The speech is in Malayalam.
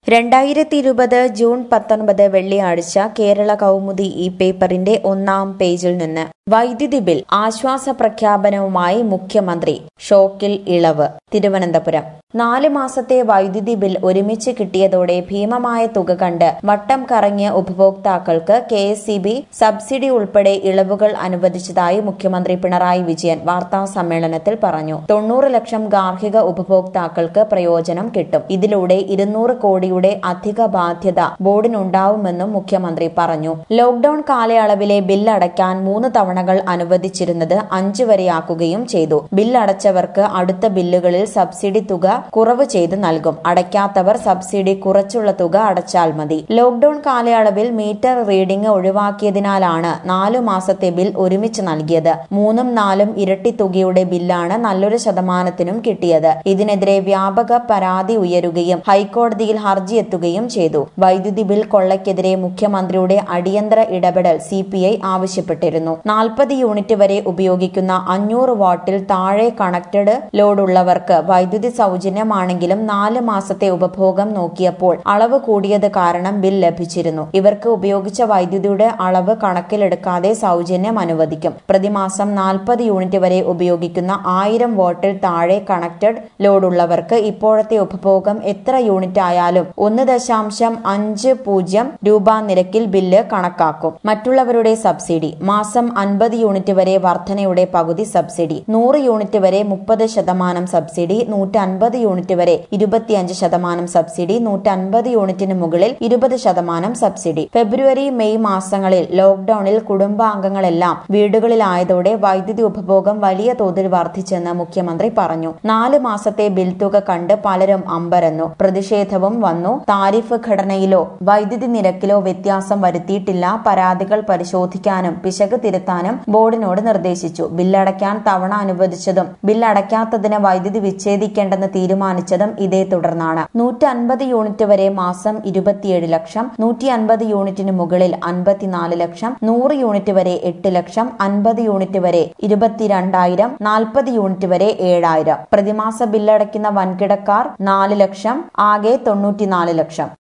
രണ്ടായിരത്തി ഇരുപത് ജൂൺ പത്തൊൻപത് വെള്ളിയാഴ്ച കേരള കൗമുദി ഈ പേപ്പറിന്റെ ഒന്നാം പേജിൽ നിന്ന് വൈദ്യുതി ബിൽ ആശ്വാസ പ്രഖ്യാപനവുമായി മുഖ്യമന്ത്രി ഷോക്കിൽ ഇളവ് തിരുവനന്തപുരം നാല് മാസത്തെ വൈദ്യുതി ബിൽ ഒരുമിച്ച് കിട്ടിയതോടെ ഭീമമായ തുക കണ്ട് വട്ടം കറങ്ങിയ ഉപഭോക്താക്കൾക്ക് കെ സബ്സിഡി ഉൾപ്പെടെ ഇളവുകൾ അനുവദിച്ചതായി മുഖ്യമന്ത്രി പിണറായി വിജയൻ വാർത്താ സമ്മേളനത്തിൽ പറഞ്ഞു തൊണ്ണൂറ് ലക്ഷം ഗാർഹിക ഉപഭോക്താക്കൾക്ക് പ്രയോജനം കിട്ടും ഇതിലൂടെ ഇരുന്നൂറ് കോടിയുടെ അധിക ബാധ്യത ബോർഡിനുണ്ടാവുമെന്നും മുഖ്യമന്ത്രി പറഞ്ഞു ലോക്ഡൌൺ കാലയളവിലെ ബിൽ അടയ്ക്കാൻ മൂന്ന് തവണകൾ അനുവദിച്ചിരുന്നത് അഞ്ചു വരെയാക്കുകയും ചെയ്തു ബിൽ അടച്ചവർക്ക് അടുത്ത ബില്ലുകളിൽ സബ്സിഡി തുക കുറവ് ചെയ്ത് നൽകും അടയ്ക്കാത്തവർ സബ്സിഡി കുറച്ചുള്ള തുക അടച്ചാൽ മതി ലോക്ഡൌൺ കാലയളവിൽ മീറ്റർ റീഡിംഗ് ഒഴിവാക്കിയതിനാലാണ് നാലു മാസത്തെ ബിൽ ഒരുമിച്ച് നൽകിയത് മൂന്നും നാലും ഇരട്ടി തുകയുടെ ബില്ലാണ് നല്ലൊരു ശതമാനത്തിനും കിട്ടിയത് ഇതിനെതിരെ വ്യാപക പരാതി ഉയരുകയും ഹൈക്കോടതിയിൽ ഹർജി എത്തുകയും ചെയ്തു വൈദ്യുതി ബിൽ കൊള്ളയ്ക്കെതിരെ മുഖ്യമന്ത്രിയുടെ അടിയന്തര ഇടപെടൽ സി ആവശ്യപ്പെട്ടിരുന്നു നാൽപ്പത് യൂണിറ്റ് വരെ ഉപയോഗിക്കുന്ന അഞ്ഞൂറ് വാട്ടിൽ താഴെ കണക്റ്റഡ് ലോഡുള്ളവർക്ക് വൈദ്യുതി സൗജന്യമാണെങ്കിലും നാല് മാസത്തെ ഉപഭോഗം നോക്കിയപ്പോൾ അളവ് കൂടിയത് കാരണം ബിൽ ലഭിച്ചിരുന്നു ഇവർക്ക് ഉപയോഗിച്ച വൈദ്യുതിയുടെ അളവ് കണക്കിലെടുക്കാതെ സൗജന്യം അനുവദിക്കും പ്രതിമാസം നാൽപ്പത് യൂണിറ്റ് വരെ ഉപയോഗിക്കുന്ന ആയിരം വാട്ടിൽ താഴെ കണക്റ്റഡ് ലോഡുള്ളവർക്ക് ഇപ്പോഴത്തെ ഉപഭോഗം എത്ര യൂണിറ്റ് ആയാലും ഒന്ന് ദശാംശം അഞ്ച് പൂജ്യം രൂപ നിരക്കിൽ ബില്ല് കണക്കാക്കും മറ്റുള്ളവരുടെ സബ്സിഡി മാസം അൻപത് യൂണിറ്റ് വരെ വർധനയുടെ പകുതി സബ്സിഡി നൂറ് യൂണിറ്റ് വരെ മുപ്പത് ശതമാനം സബ്സിഡി നൂറ്റൻപത് യൂണിറ്റ് വരെ ഇരുപത്തിയഞ്ച് ശതമാനം സബ്സിഡി നൂറ്റൻപത് യൂണിറ്റിന് മുകളിൽ ഇരുപത് ശതമാനം സബ്സിഡി ഫെബ്രുവരി മെയ് മാസങ്ങളിൽ ലോക്ഡൌണിൽ കുടുംബാംഗങ്ങളെല്ലാം വീടുകളിലായതോടെ വൈദ്യുതി ഉപഭോഗം വലിയ തോതിൽ വർദ്ധിച്ചെന്ന് മുഖ്യമന്ത്രി പറഞ്ഞു നാല് മാസത്തെ ബിൽ തുക കണ്ട് പലരും അമ്പരന്നു പ്രതിഷേധവും വന്നു താരിഫ് ഘടനയിലോ വൈദ്യുതി നിരക്കിലോ വ്യത്യാസം വരുത്തിയിട്ടില്ല പരാതികൾ പരിശോധിക്കാനും പിശക് തിരുത്താനും ബോർഡിനോട് നിർദ്ദേശിച്ചു ബില്ലടയ്ക്കാൻ തവണ അനുവദിച്ചതും ബില്ലടയ്ക്കാത്തതിന് വൈദ്യുതി വിച്ഛേദിക്കേണ്ടെന്ന് തീരുമാനിച്ചതും ഇതേ തുടർന്നാണ് നൂറ്റി അൻപത് യൂണിറ്റ് വരെ മാസം ഇരുപത്തിയേഴ് ലക്ഷം നൂറ്റി അൻപത് യൂണിറ്റിന് മുകളിൽ അൻപത്തിനാല് ലക്ഷം നൂറ് യൂണിറ്റ് വരെ എട്ട് ലക്ഷം അൻപത് യൂണിറ്റ് വരെ ഇരുപത്തിരണ്ടായിരം നാൽപ്പത് യൂണിറ്റ് വരെ ഏഴായിരം പ്രതിമാസ ബില്ലടയ്ക്കുന്ന വൻകിടക്കാർ നാല് ലക്ഷം ആകെ തൊണ്ണൂറ്റിനാല് ലക്ഷം